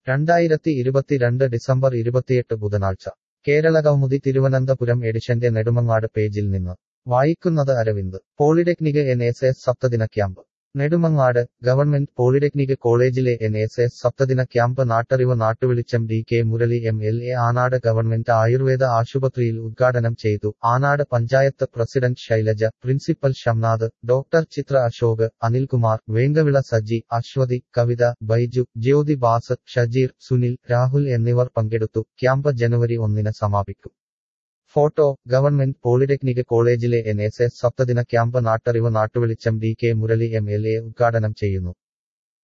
രണ്ടായിരത്തി ഇരുപത്തിരണ്ട് ഡിസംബർ ഇരുപത്തിയെട്ട് ബുധനാഴ്ച കേരളകൗമുദി തിരുവനന്തപുരം എഡിഷന്റെ നെടുമങ്ങാട് പേജിൽ നിന്ന് വായിക്കുന്നത് Aravind polytechnic N S S സപ്തദിന ക്യാമ്പ് നെടുമങ്ങാട് ഗവൺമെന്റ് പോളിടെക്നിക് കോളേജിലെ എൻ എസ് എസ് സപ്തദിന ക്യാമ്പ് നാട്ടറിവ് നാട്ടുവെളിച്ചം D K Murali M L A Anad government Ayurveda ആശുപത്രിയിൽ ഉദ്ഘാടനം ചെയ്തു Anad panchayat president Shailaja principal Shamnath doctor Chithra Ashok Anilkumar Venkavila Saji Aswathi Kavitha Baiju Jyothi Bas Shajeer Sunil Rahul എന്നിവർ പങ്കെടുത്തു ക്യാമ്പ് ജനുവരി ഒന്നിന് സമാപിക്കും ഫോട്ടോ ഗവൺമെന്റ് പോളിടെക്നിക് കോളേജിലെ എൻ എസ് എസ് സപ്തദിന ക്യാമ്പ് നാട്ടറിവ് നാട്ടുവെളിച്ചം D K Murali M L A ഉദ്ഘാടനം ചെയ്യുന്നു